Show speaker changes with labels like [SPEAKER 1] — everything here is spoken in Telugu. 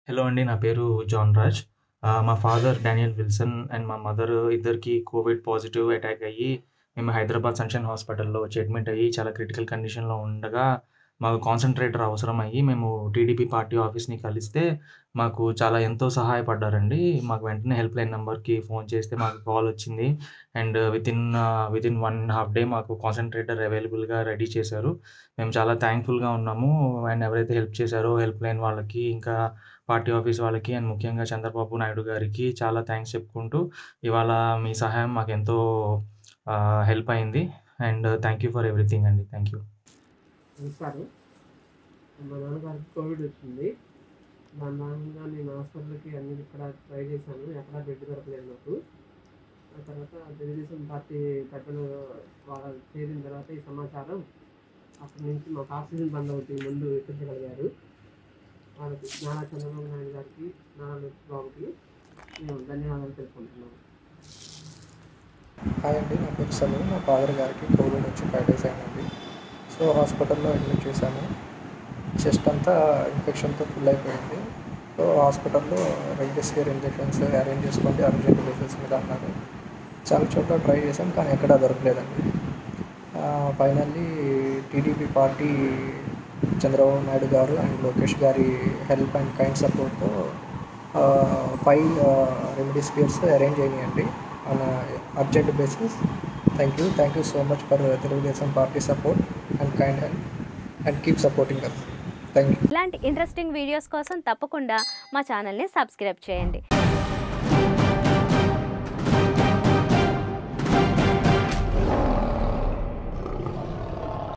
[SPEAKER 1] హలో అండి. నా పేరు జాన్ రాజ్. ఆహ్, మా ఫాదర్ డానియల్ విల్సన్ అండ్ మా మదర్ ఇద్దరికీ కోవిడ్ పాజిటివ్ అటాక్ అయ్యి, మేము హైదరాబాద్ సన్‌షైన్ హాస్పిటల్‌లో వచ్చి అడ్మిట్ అయ్యి చాలా క్రిటికల్ కండిషన్‌లో ఉండగా, మాకు కాన్సంట్రేటర్ అవసరమయ్యి మేము టీడీపీ పార్టీ ఆఫీస్‌ని కలిస్తే, మాకు చాలా ఎంతో సహాయపడ్డారండి. మాకు వెంటనే హెల్ప్‌లైన్ నంబర్‌కి ఫోన్ చేస్తే మాకు కాల్ వచ్చింది. And within uh, within 1 ½ day మాకు కాన్సంట్రేటర్ అవైలబుల్‌గా రెడీ చేశారు. మేము చాలా థాంక్‌ఫుల్‌గా ఉన్నాము. అండ్ ఎవరైతే హెల్ప్ చేశారో హెల్ప్‌లైన్ వాళ్ళకి, ఇంకా పార్టీ ఆఫీస్ వాళ్ళకి అండ్ ముఖ్యంగా చంద్రబాబు నాయుడు గారికి చాలా థాంక్స్ చెప్పుకుంటూ, ఇవాళ మీ సహాయం మాకెంతో ఆహ్, హెల్ప్ అయింది. And thank you for everything అండి. Thank you.
[SPEAKER 2] నమస్కారం. మా నాన్నగారికి కోవిడ్ వచ్చింది. దాని భాగంగా నేను హాస్పిటల్‌కి అన్ని ఇక్కడ ట్రై చేశాను. ఎక్కడా బెడ్ దొరకలేదు నాకు. ఆ తర్వాత తెలుగుదేశం పార్టీ పెద్దలు వాళ్ళ చేరిన తర్వాత ఈ సమాచారం అక్కడి నుంచి మాకు ఆక్సిజన్ బండ్ ఒకటి ముందు ఎక్కించగలిగారు. వాళ్ళకి నారా చంద్రబాబు నాయుడు గారికి, నారా లోకేష్ బాబుకి మేము ధన్యవాదాలు తెలుపుకుంటున్నాము.
[SPEAKER 3] హాయ్ అండి. నా పేరు సలీం. మా ఫాదర్ గారికి కోవిడ్ వచ్చి 5 డేస్ అయిందండి. సో, హాస్పిటల్‌లో అడ్మిట్ చేశాము. చెస్ట్ అంతా ఇన్ఫెక్షన్‌తో ఫుల్ అయిపోయింది. సో, హాస్పిటల్‌లో రెమ్డెసివిర్ ఇంజెక్షన్స్ అరేంజ్ చేసుకోండి అర్జెంట్ బేసిస్ మీద అన్నారు. చాలా చోట్ల ట్రై చేసాం. కానీ ఎక్కడా దొరకలేదండి. ఆహ్, finally TDP party Chandrababu Naidu garu and Lokesh గారి హెల్ప్ అండ్ కైండ్ సపోర్ట్‌తో ఆహ్, 5 ఆహ్, రెమ్డెసివిర్స్ అరేంజ్ అయినాయండి. On urgent basis. Thank you. Thank you so much for Telugu Desam party support and kind help and keep supporting us. Thank you.
[SPEAKER 4] ఇలాంటి ఇంట్రెస్టింగ్ వీడియోస్ కోసం తప్పకుండా మా ఛానల్‌ని సబ్స్క్రైబ్ చేయండి.